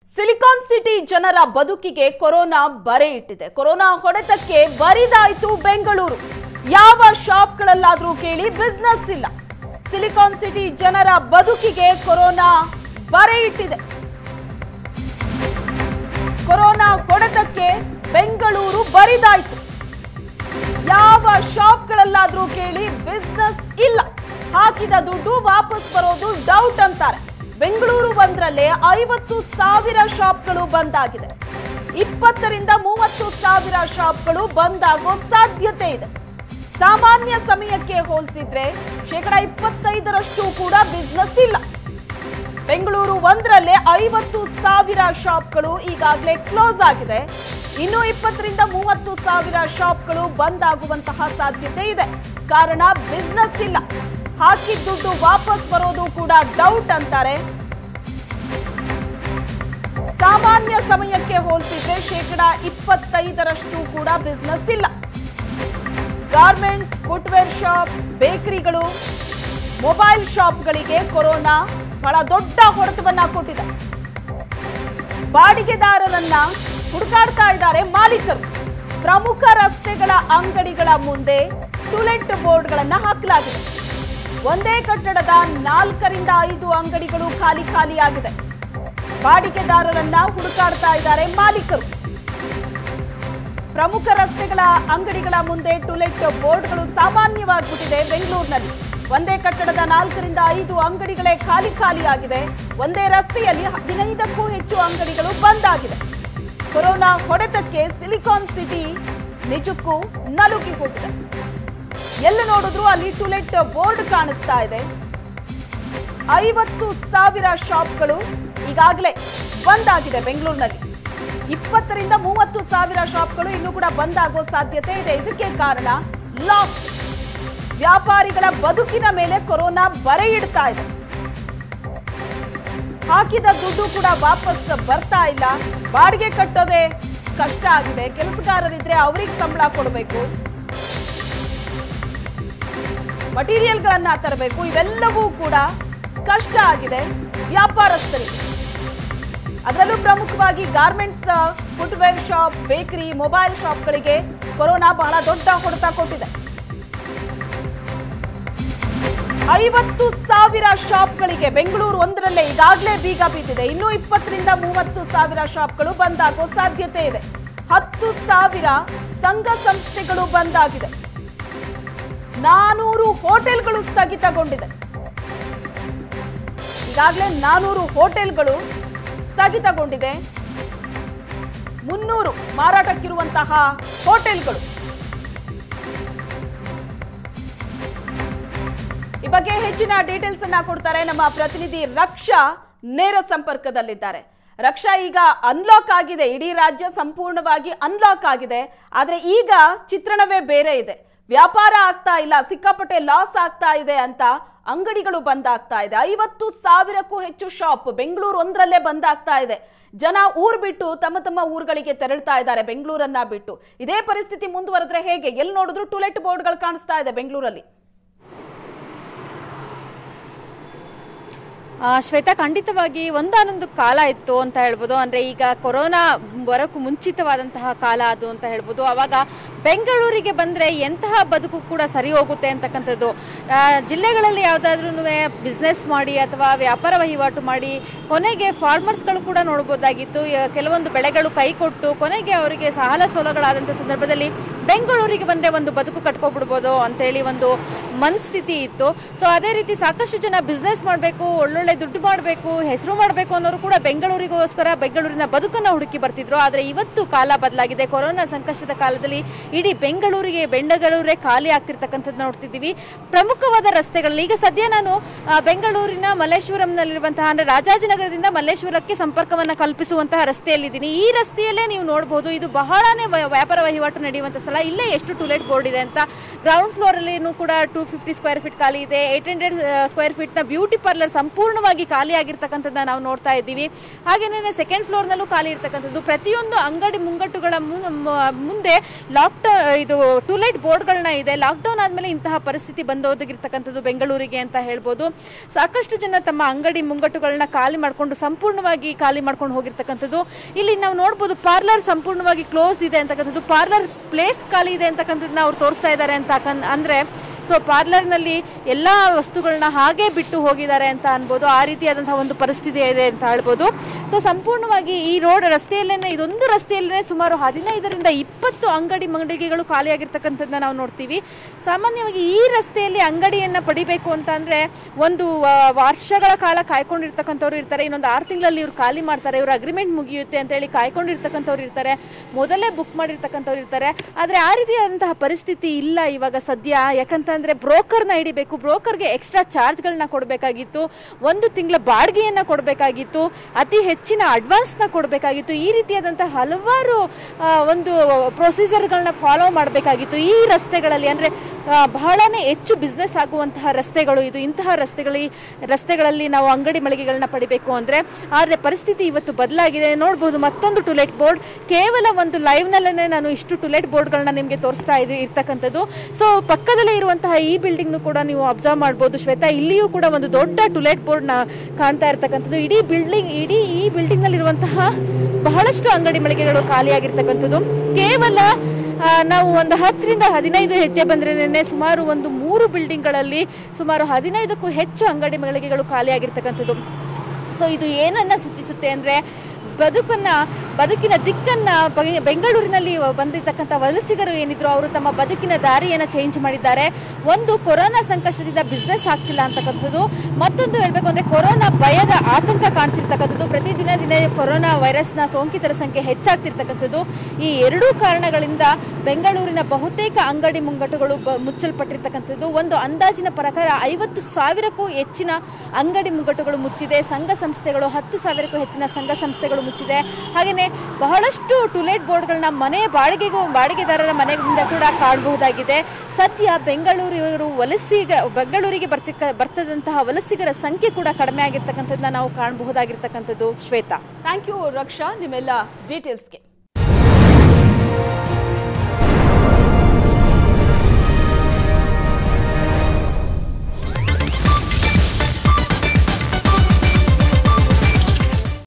silicon city ಜನರ ಬದುಕಿಗೆ corona ಬರೆ ಇಟ್ಟಿದೆ ಕೊರೋನಾ ಹೊಡೆತಕ್ಕೆ ಬರಿದಾಯ್ತು ಬೆಂಗಳೂರು ಯಾವ ಶಾಪ್ಗಳಲ್ಲಾದ್ರೂ ಕೇಳಿ ಬಿಸ್ನೆಸ್ ಇಲ್ಲ ಸಿಲಿಕಾನ್ ಸಿಟಿ ಜನರ ಬದುಕಿಗೆ ಕೊರೋನಾ ಬರೆ ಇಟ್ಟಿದೆ ಕೊರೋನಾ ಹೊಡೆತಕ್ಕೆ ಬೆಂಗಳೂರು ಬರಿದಾಯ್ತು ಯಾವ ಶಾಪ್ಗಳಲ್ಲಾದ್ರೂ ಕೇಳಿ ಬಿಸ್ನೆಸ್ ಇಲ್ಲ ಹಾಕಿದ ದುಡ್ಡು ವಾಪಸ್ ಬರೋದು ಡೌಟ್ ಅಂತಾರೆ ಬೆಂಗಳೂರು ಒಂದರಲ್ಲೇ ಐವತ್ತು ಸಾವಿರ ಶಾಪ್ಗಳು ಬಂದ್ ಆಗಿದೆ ಇಪ್ಪತ್ತರಿಂದ ಮೂವತ್ತು ಸಾವಿರ ಶಾಪ್ಗಳು ಬಂದ್ ಆಗೋ ಸಾಧ್ಯತೆ ಇದೆ ಸಾಮಾನ್ಯ ಸಮಯಕ್ಕೆ ಹೋಲಿಸಿದ್ರೆ ಶೇಕಡ ಇಪ್ಪತ್ತೈದರಷ್ಟು ಕೂಡ ಬಿಸ್ನೆಸ್ ಇಲ್ಲ ಬೆಂಗಳೂರು ಒಂದರಲ್ಲೇ ಐವತ್ತು ಸಾವಿರ ಶಾಪ್ಗಳು ಈಗಾಗಲೇ ಕ್ಲೋಸ್ ಆಗಿದೆ ಇನ್ನು ಇಪ್ಪತ್ತರಿಂದ ಮೂವತ್ತು ಸಾವಿರ ಶಾಪ್ಗಳು ಬಂದ್ ಆಗುವಂತಹ ಸಾಧ್ಯತೆ ಇದೆ ಕಾರಣ ಬಿಸ್ನೆಸ್ ಇಲ್ಲ ಹಾಕಿದ ದುಡ್ಡು ವಾಪಸ್ ಬರೋದು ಕೂಡ ಡೌಟ್ ಅಂತಾರೆ ಸಾಮಾನ್ಯ ಸಮಯಕ್ಕೆ ಹೋಲಿಸಿದ್ರೆ ಶೇಕಡ ಇಪ್ಪತ್ತೈದರಷ್ಟು ಕೂಡ ಬಿಸ್ನೆಸ್ ಇಲ್ಲ ಗಾರ್ಮೆಂಟ್ಸ್ ಫುಟ್ವೇರ್ ಶಾಪ್ ಬೇಕರಿಗಳು ಮೊಬೈಲ್ ಶಾಪ್ಗಳಿಗೆ ಕೊರೋನಾ ಬಹಳ ದೊಡ್ಡ ಹೊಡೆತವನ್ನ ಕೊಟ್ಟಿದೆ ಬಾಡಿಗೆದಾರರನ್ನ ಹುಡುಕಾಡ್ತಾ ಇದ್ದಾರೆ ಮಾಲೀಕರು ಪ್ರಮುಖ ರಸ್ತೆಗಳ ಅಂಗಡಿಗಳ ಮುಂದೆ ಟುಲೆಟ್ ಬೋರ್ಡ್ಗಳನ್ನ ಹಾಕಲಾಗಿದೆ ಒಂದೇ ಕಟ್ಟಡದ ನಾಲ್ಕರಿಂದ ಐದು ಅಂಗಡಿಗಳು ಖಾಲಿ ಖಾಲಿಯಾಗಿದೆ ಬಾಡಿಗೆದಾರರನ್ನ ಹುಡುಕಾಡ್ತಾ ಇದ್ದಾರೆ ಮಾಲೀಕರು ಪ್ರಮುಖ ರಸ್ತೆಗಳ ಅಂಗಡಿಗಳ ಮುಂದೆ ಟುಲೆಟ್ ಬೋರ್ಡ್ಗಳು ಸಾಮಾನ್ಯವಾಗ್ಬಿಟ್ಟಿದೆ ಬೆಂಗಳೂರಿನಲ್ಲಿ ಒಂದೇ ಕಟ್ಟಡದ ನಾಲ್ಕರಿಂದ ಐದು ಅಂಗಡಿಗಳೇ ಖಾಲಿ ಖಾಲಿಯಾಗಿದೆ ಒಂದೇ ರಸ್ತೆಯಲ್ಲಿ ಹದಿನೈದಕ್ಕೂ ಹೆಚ್ಚು ಅಂಗಡಿಗಳು ಬಂದ್ ಆಗಿದೆ ಕೊರೋನಾ ಹೊಡೆತಕ್ಕೆ ಸಿಲಿಕಾನ್ ಸಿಟಿ ನಿಜಕ್ಕೂ ನಲುಗಿ ಹೋಗಿದೆ ಎಲ್ಲ ನೋಡಿದ್ರು ಅಲ್ಲಿ ಟುಲೆಟ್ ಬೋರ್ಡ್ ಕಾಣಿಸ್ತಾ ಇದೆ ಐವತ್ತು ಸಾವಿರ ಶಾಪ್ಗಳು ಈಗಾಗಲೇ ಬಂದ್ ಆಗಿದೆ ಬೆಂಗಳೂರಿನಲ್ಲಿ ಇಪ್ಪತ್ತರಿಂದ ಮೂವತ್ತು ಸಾವಿರ ಶಾಪ್ಗಳು ಇನ್ನೂ ಕೂಡ ಬಂದ್ ಆಗೋ ಸಾಧ್ಯತೆ ಇದೆ ಇದಕ್ಕೆ ಕಾರಣ ಲಾಸ್ ವ್ಯಾಪಾರಿಗಳ ಬದುಕಿನ ಮೇಲೆ ಕೊರೋನಾ ಬರೆ ಇಡ್ತಾ ಇದೆ ಹಾಕಿದ ದುಡ್ಡು ಕೂಡ ವಾಪಸ್ ಬರ್ತಾ ಇಲ್ಲ ಬಾಡಿಗೆ ಕಟ್ಟೋದೇ ಕಷ್ಟ ಆಗಿದೆ ಕೆಲಸಗಾರರಿದ್ರೆ ಅವ್ರಿಗೆ ಸಂಬಳ ಕೊಡಬೇಕು ಮಟೀರಿಯಲ್ಗಳನ್ನ ತರಬೇಕು ಇವೆಲ್ಲವೂ ಕೂಡ ಕಷ್ಟ ಆಗಿದೆ ವ್ಯಾಪಾರಸ್ಥರಿಗೆ ಅದರಲ್ಲೂ ಪ್ರಮುಖವಾಗಿ garments footwear shop bakery mobile ಶಾಪ್ಗಳಿಗೆ ಕೊರೋನಾ ಬಹಳ ದೊಡ್ಡ ಹೊಡೆತ ಕೊಟ್ಟಿದೆ ಐವತ್ತು ಸಾವಿರ ಶಾಪ್ಗಳಿಗೆ ಬೆಂಗಳೂರು ಒಂದರಲ್ಲೇ ಈಗಾಗಲೇ ಬೀಗ ಬಿದ್ದಿದೆ ಇನ್ನು ಇಪ್ಪತ್ತರಿಂದ ಮೂವತ್ತು ಸಾವಿರ ಶಾಪ್ಗಳು ಬಂದ್ ಆಗೋ ಸಾಧ್ಯತೆ ಇದೆ ಹತ್ತು ಸಾವಿರ ಸಂಘ ಸಂಸ್ಥೆಗಳು ಬಂದ್ ಆಗಿದೆ ನಾನೂರು ಹೋಟೆಲ್ಗಳು ಸ್ಥಗಿತಗೊಂಡಿದೆ ಈಗಾಗಲೇ ನಾನೂರು ಹೋಟೆಲ್ಗಳು ಸ್ಥಗಿತಗೊಂಡಿದೆ ಮುನ್ನೂರು ಮಾರಾಟಕ್ಕಿರುವಂತಹ ಹೋಟೆಲ್ಗಳು ಈ ಬಗ್ಗೆ ಹೆಚ್ಚಿನ ಡೀಟೇಲ್ಸ್ ಅನ್ನ ಕೊಡ್ತಾರೆ ನಮ್ಮ ಪ್ರತಿನಿಧಿ ರಕ್ಷಾ ನೇರ ಸಂಪರ್ಕದಲ್ಲಿದ್ದಾರೆ ರಕ್ಷಾ ಈಗ ಅನ್ಲಾಕ್ ಆಗಿದೆ ಇಡೀ ರಾಜ್ಯ ಸಂಪೂರ್ಣವಾಗಿ ಅನ್ಲಾಕ್ ಆಗಿದೆ ಆದ್ರೆ ಈಗ ಚಿತ್ರಣವೇ ಬೇರೆ ಇದೆ ವ್ಯಾಪಾರ ಆಗ್ತಾ ಇಲ್ಲ ಸಿಕ್ಕಾಪಟ್ಟೆ ಲಾಸ್ ಆಗ್ತಾ ಇದೆ ಅಂತ ಅಂಗಡಿಗಳು ಬಂದ್ ಆಗ್ತಾ ಇದೆ ಐವತ್ತು ಸಾವಿರಕ್ಕೂ ಹೆಚ್ಚು ಶಾಪ್ ಬೆಂಗಳೂರು ಒಂದರಲ್ಲೇ ಬಂದ್ ಆಗ್ತಾ ಇದೆ ಜನ ಊರ್ ಬಿಟ್ಟು ತಮ್ಮ ತಮ್ಮ ಊರುಗಳಿಗೆ ತೆರಳ್ತಾ ಇದ್ದಾರೆ ಬೆಂಗಳೂರನ್ನ ಬಿಟ್ಟು ಇದೇ ಪರಿಸ್ಥಿತಿ ಮುಂದುವರೆದ್ರೆ ಹೇಗೆ ಎಲ್ಲಿ ನೋಡಿದ್ರು ಟುಲೆಟ್ ಬೋರ್ಡ್ಗಳು ಕಾಣಿಸ್ತಾ ಇದೆ ಬೆಂಗಳೂರಲ್ಲಿ ಆ, ಶ್ವೇತಾ ಖಂಡಿತವಾಗಿ ಒಂದಾನೊಂದು ಕಾಲ ಇತ್ತು ಅಂತ ಹೇಳ್ಬೋದು ಅಂದರೆ ಈಗ ಕೊರೋನಾ ಬರೋಕ್ಕೂ ಮುಂಚಿತವಾದಂತಹ ಕಾಲ ಅದು ಅಂತ ಹೇಳ್ಬೋದು ಆವಾಗ ಬೆಂಗಳೂರಿಗೆ ಬಂದರೆ ಎಂತಹ ಬದುಕು ಕೂಡ ಸರಿ ಹೋಗುತ್ತೆ ಅಂತಕ್ಕಂಥದ್ದು ಆ, ಜಿಲ್ಲೆಗಳಲ್ಲಿ ಯಾವುದಾದ್ರೂ ಬಿಸ್ನೆಸ್ ಮಾಡಿ ಅಥವಾ ವ್ಯಾಪಾರ ವಹಿವಾಟು ಮಾಡಿ ಕೊನೆಗೆ ಫಾರ್ಮರ್ಸ್ಗಳು ಕೂಡ ನೋಡ್ಬೋದಾಗಿತ್ತು ಯ- ಕೆಲವೊಂದು ಬೆಳೆಗಳು ಕೈ ಕೊಟ್ಟು ಕೊನೆಗೆ ಅವರಿಗೆ ಸಾಲ ಸೋಲಗಳಾದಂಥ ಸಂದರ್ಭದಲ್ಲಿ ಬೆಂಗಳೂರಿಗೆ ಬಂದರೆ ಒಂದು ಬದುಕು ಕಟ್ಕೊಬಿಡ್ಬೋದು ಅಂತೇಳಿ ಒಂದು ಮನಸ್ಥಿತಿ ಇತ್ತು ಸೊ ಅದೇ ರೀತಿ ಸಾಕಷ್ಟು ಜನ ಬಿಸ್ನೆಸ್ ಮಾಡಬೇಕು ಒಳ್ಳೊಳ್ಳೆ ದುಡ್ಡು ಮಾಡಬೇಕು ಹೆಸರು ಮಾಡಬೇಕು ಅನ್ನೋರು ಕೂಡ ಬೆಂಗಳೂರಿಗೋಸ್ಕರ ಬೆಂಗಳೂರಿನ ಬದುಕನ್ನು ಹುಡುಕಿ ಬರ್ತಿದ್ರು ಆದರೆ ಇವತ್ತು ಕಾಲ ಬದಲಾಗಿದೆ ಕೊರೋನಾ ಸಂಕಷ್ಟದ ಕಾಲದಲ್ಲಿ ಇಡೀ ಬೆಂಗಳೂರಿಗೆ ಬೆಂಗಳೂರೇ ಖಾಲಿ ಆಗ್ತಿರ್ತಕ್ಕಂಥದ್ದು ನೋಡ್ತಿದ್ದೀವಿ ಪ್ರಮುಖವಾದ ರಸ್ತೆಗಳಲ್ಲಿ ಈಗ ಸದ್ಯ ನಾನು ಆ, ಬೆಂಗಳೂರಿನ ಮಲ್ಲೇಶ್ವರಂನಲ್ಲಿರುವಂತಹ ಅಂದರೆ ರಾಜಾಜಿನಗರದಿಂದ ಮಲ್ಲೇಶ್ವರಕ್ಕೆ ಸಂಪರ್ಕವನ್ನು ಕಲ್ಪಿಸುವಂತಹ ರಸ್ತೆಯಲ್ಲಿದ್ದೀನಿ ಈ ರಸ್ತೆಯಲ್ಲೇ ನೀವು ನೋಡಬಹುದು ಇದು ಬಹಳನೇ ವ- ವ್ಯಾಪಾರ ವಹಿವಾಟು ನಡೆಯುವಂಥ ಸ್ಥಳ ನೋಡೋಣ ಇಲ್ಲೇ ಎಷ್ಟು ಟೂಲೆಟ್ ಬೋರ್ಡ್ ಇದೆ ಅಂತ ಗ್ರೌಂಡ್ ಫ್ಲೋರ್ ಅಲ್ಲಿನೂ ಕೂಡ ಟೂ ಫಿಫ್ಟಿ ಸ್ಕ್ವೇರ್ ಫೀಟ್ ಖಾಲಿ ಇದೆ ಏಟ್ ಹಂಡ್ರೆಡ್ ಸ್ಕ್ವೇರ್ ಫೀಟ್ ನ ಬ್ಯೂಟಿ ಪಾರ್ಲರ್ ಸಂಪೂರ್ಣವಾಗಿ ಖಾಲಿ ಆಗಿರ್ತಕ್ಕಂಥದ್ದನ್ನ ನಾವು ನೋಡ್ತಾ ಇದ್ದೀವಿ ಹಾಗೇನೇ ಸೆಕೆಂಡ್ ಫ್ಲೋರ್ ನಲ್ಲೂ ಖಾಲಿ ಇರ್ತಕ್ಕಂಥದ್ದು ಪ್ರತಿಯೊಂದು ಅಂಗಡಿ ಮುಂಗಟ್ಟುಗಳ ಮುನ್- ಮ- ಮುಂದೆ ಲಾಕ್ಡೌನ್ ಇದು ಟೂಲೆಟ್ ಬೋರ್ಡ್ಗಳನ್ನ ಇದೆ ಲಾಕ್ಡೌನ್ ಆದ್ಮೇಲೆ ಇಂತಹ ಪರಿಸ್ಥಿತಿ ಬಂದೋದಗಿರ್ತಕ್ಕಂಥದ್ದು ಬೆಂಗಳೂರಿಗೆ ಅಂತ ಹೇಳ್ಬೋದು ಸಾಕಷ್ಟು ಜನ ತಮ್ಮ ಅಂಗಡಿ ಮುಂಗಟ್ಟುಗಳನ್ನ ಖಾಲಿ ಮಾಡ್ಕೊಂಡು ಸಂಪೂರ್ಣವಾಗಿ ಖಾಲಿ ಮಾಡ್ಕೊಂಡು ಹೋಗಿರ್ತಕ್ಕಂಥದ್ದು ಇಲ್ಲಿ ನಾವು ನೋಡ್ಬೋದು ಪಾರ್ಲರ್ ಸಂಪೂರ್ಣವಾಗಿ ಕ್ಲೋಸ್ ಇದೆ ಅಂತಕ್ಕಂಥದ್ದು ಪಾರ್ಲರ್ ಪ್ಲೇಸ್ ಖಾಲಿ ಇದೆ ಅಂತಕ್ಕಂಥದ್ದನ್ನ ಅವ್ರು ತೋರಿಸ್ತಾ ಇದ್ದಾರೆ ಅಂತ ಕನ್- ಅಂದ್ರೆ ಸೊ ಪಾರ್ಲರ್ನಲ್ಲಿ ಎಲ್ಲ ವಸ್ತುಗಳನ್ನ ಹಾಗೆ ಬಿಟ್ಟು ಹೋಗಿದ್ದಾರೆ ಅಂತ ಅನ್ಬೋದು ಆ ರೀತಿಯಾದಂತಹ ಒಂದು ಪರಿಸ್ಥಿತಿ ಇದೆ ಅಂತ ಹೇಳ್ಬೋದು ಸೊ ಸಂಪೂರ್ಣವಾಗಿ ಈ ರೋಡ್ ರಸ್ತೆಯಲ್ಲೇನೆ ಇದೊಂದು ರಸ್ತೆಯಲ್ಲೇ ಸುಮಾರು ಹದಿನೈದರಿಂದ ಇಪ್ಪತ್ತು ಅಂಗಡಿ ಮಳಿಗೆಗಳು ಖಾಲಿಯಾಗಿರ್ತಕ್ಕಂಥದ್ದನ್ನ ನಾವು ನೋಡ್ತೀವಿ ಸಾಮಾನ್ಯವಾಗಿ ಈ ರಸ್ತೆಯಲ್ಲಿ ಅಂಗಡಿಯನ್ನ ಪಡಿಬೇಕು ಅಂತ ಅಂದ್ರೆ ಒಂದು ಆ, ವರ್ಷಗಳ ಕಾಲ ಕಾಯ್ಕೊಂಡಿರ್ತಕ್ಕಂಥವ್ರು ಇರ್ತಾರೆ ಇನ್ನೊಂದು ಆರು ತಿಂಗಳಲ್ಲಿ ಇವ್ರು ಖಾಲಿ ಮಾಡ್ತಾರೆ ಇವ್ರ ಅಗ್ರಿಮೆಂಟ್ ಮುಗಿಯುತ್ತೆ ಅಂತ ಹೇಳಿ ಕಾಯ್ಕೊಂಡಿರ್ತಕ್ಕಂಥವ್ರು ಇರ್ತಾರೆ ಮೊದಲೇ ಬುಕ್ ಮಾಡಿರ್ತಕ್ಕಂಥವ್ರು ಇರ್ತಾರೆ ಆದರೆ ಆ ರೀತಿಯಾದಂತಹ ಪರಿಸ್ಥಿತಿ ಇಲ್ಲ ಇವಾಗ ಸದ್ಯ ಯಾಕಂತಂದ್ರೆ ಬ್ರೋಕರ್ನ ಹಿಡಿಬೇಕು ಬ್ರೋಕರ್ಗೆ ಎಕ್ಸ್ಟ್ರಾ ಚಾರ್ಜ್ಗಳನ್ನ ಕೊಡಬೇಕಾಗಿತ್ತು ಒಂದು ತಿಂಗಳ ಬಾಡಿಗೆಯನ್ನ ಕೊಡಬೇಕಾಗಿತ್ತು ಅತಿ ಹೆಚ್ಚಿನ ಅಡ್ವಾನ್ಸ್ನ ಕೊಡಬೇಕಾಗಿತ್ತು ಈ ರೀತಿಯಾದಂತಹ ಹಲವಾರು ಆ, ಒಂದು ಪ್ರೊಸೀಜರ್ಗಳನ್ನ ಫಾಲೋ ಮಾಡಬೇಕಾಗಿತ್ತು ಈ ರಸ್ತೆಗಳಲ್ಲಿ ಅಂದರೆ ಬಹಳನೇ ಹೆಚ್ಚು ಬಿಸ್ನೆಸ್ ಆಗುವಂತಹ ರಸ್ತೆಗಳು ಇದು ಇಂತಹ ರಸ್ತೆಗಳಿ ರಸ್ತೆಗಳಲ್ಲಿ ನಾವು ಅಂಗಡಿ ಮಳಿಗೆಗಳನ್ನ ಪಡಿಬೇಕು ಅಂದರೆ ಆದರೆ ಪರಿಸ್ಥಿತಿ ಇವತ್ತು ಬದಲಾಗಿದೆ ನೋಡ್ಬೋದು ಮತ್ತೊಂದು ಟುಲೆಟ್ ಬೋರ್ಡ್ ಕೇವಲ ಒಂದು ಲೈವ್ನಲ್ಲೇ ನಾನು ಇಷ್ಟು ಟುಲೆಟ್ ಬೋರ್ಡ್ಗಳನ್ನ ನಿಮಗೆ ತೋರಿಸ್ತಾ ಇದ್ದೀವಿ ಇರ್ತಕ್ಕಂಥದ್ದು ಸೊ ಪಕ್ಕದಲ್ಲೇ ಇರುವಂತಹ ಈ ಬಿಲ್ಡಿಂಗ್ನು ಕೂಡ ನೀವು ಅಬ್ಸರ್ವ್ ಮಾಡ್ಬೋದು ಶ್ವೇತಾ ಇಲ್ಲಿಯೂ ಕೂಡ ಒಂದು ದೊಡ್ಡ ಟುಲೆಟ್ ಬೋರ್ಡ್ನ ಕಾಣ್ತಾ ಇರ್ತಕ್ಕಂಥದ್ದು ಇಡೀ ಬಿಲ್ಡಿಂಗ್ ಇಡೀ ಈ ಬಿಲ್ಡಿಂಗ್ನಲ್ಲಿರುವಂತಹ ಬಹಳಷ್ಟು ಅಂಗಡಿ ಮಳಿಗೆಗಳು ಖಾಲಿಯಾಗಿರ್ತಕ್ಕಂಥದ್ದು ಕೇವಲ ಆ, ನಾವು ಒಂದು ಹತ್ತರಿಂದ ಹದಿನೈದು ಹೆಜ್ಜೆ ಬಂದ್ರೇನೆ ಸುಮಾರು ಒಂದು ಮೂರು ಬಿಲ್ಡಿಂಗ್ಗಳಲ್ಲಿ ಸುಮಾರು ಹದಿನೈದಕ್ಕೂ ಹೆಚ್ಚು ಅಂಗಡಿ ಮಳಿಗೆಗಳು ಖಾಲಿಯಾಗಿರ್ತಕ್ಕಂಥದ್ದು ಸೊ ಇದು ಏನನ್ನ ಸೂಚಿಸುತ್ತೆ ಅಂದರೆ ಬದುಕನ್ನ ಬದುಕಿನ ದಿಕ್ಕನ್ನ ಬಗೆ- ಬೆಂಗಳೂರಿನಲ್ಲಿ ಬಂದಿರ್ತಕ್ಕಂಥ ವಲಸಿಗರು ಏನಿದ್ರು ಅವರು ತಮ್ಮ ಬದುಕಿನ ದಾರಿಯನ್ನು ಚೇಂಜ್ ಮಾಡಿದ್ದಾರೆ ಒಂದು ಕೊರೋನಾ ಸಂಕಷ್ಟದಿಂದ ಬಿಸ್ನೆಸ್ ಆಗ್ತಿಲ್ಲ ಅಂತಕ್ಕಂಥದ್ದು ಮತ್ತೊಂದು ಹೇಳಬೇಕು ಅಂದರೆ ಕೊರೋನಾ ಭಯದ ಆತಂಕ ಕಾಣ್ತಿರ್ತಕ್ಕಂಥದ್ದು ಪ್ರತಿದಿನ ದಿನ ಕೊರೋನಾ ವೈರಸ್ನ ಸೋಂಕಿತರ ಸಂಖ್ಯೆ ಹೆಚ್ಚಾಗ್ತಿರ್ತಕ್ಕಂಥದ್ದು ಈ ಎರಡೂ ಕಾರಣಗಳಿಂದ ಬೆಂಗಳೂರಿನ ಬಹುತೇಕ ಅಂಗಡಿ ಮುಂಗಟ್ಟುಗಳು ಬ- ಮುಚ್ಚಲ್ಪಟ್ಟಿರ್ತಕ್ಕಂಥದ್ದು ಒಂದು ಅಂದಾಜಿನ ಪ್ರಕಾರ ಐವತ್ತು ಸಾವಿರಕ್ಕೂ ಹೆಚ್ಚಿನ ಅಂಗಡಿ ಮುಂಗಟ್ಟುಗಳು ಮುಚ್ಚಿದೆ ಸಂಘ ಸಂಸ್ಥೆಗಳು ಹತ್ತು ಸಾವಿರಕ್ಕೂ ಹೆಚ್ಚಿನ ಸಂಘ ಸಂಸ್ಥೆಗಳು ಮುಚ್ಚಿದೆ ಹಾಗೆಯೇ ಬಹಳಷ್ಟು ಟುಲೆಟ್ ಬೋರ್ಡ್ಗಳನ್ನ ಮನೆಯ ಬಾಡಿಗೆಗೂ ಬಾಡಿಗೆದಾರರ ಮನೆಯಿಂದ ಕೂಡ ಕಾಣಬಹುದಾಗಿದೆ ಸದ್ಯ ಬೆಂಗಳೂರು ವಲಸಿಗ ಬೆಂಗಳೂರಿಗೆ ಬರ್ತಿಕ್ಕ ಬರ್ತದಂತಹ ವಲಸಿಗರ ಸಂಖ್ಯೆ ಕೂಡ ಕಡಿಮೆ ಆಗಿರ್ತಕ್ಕಂಥದ್ದನ್ನ ನಾವು ಕಾಣಬಹುದಾಗಿರ್ತಕ್ಕಂಥದ್ದು ಶ್ವೇತಾ ಥ್ಯಾಂಕ್ ಯು ರಕ್ಷಾ ನಿಮ್ಮೆಲ್ಲ ಡೀಟೇಲ್ಸ್ಗೆ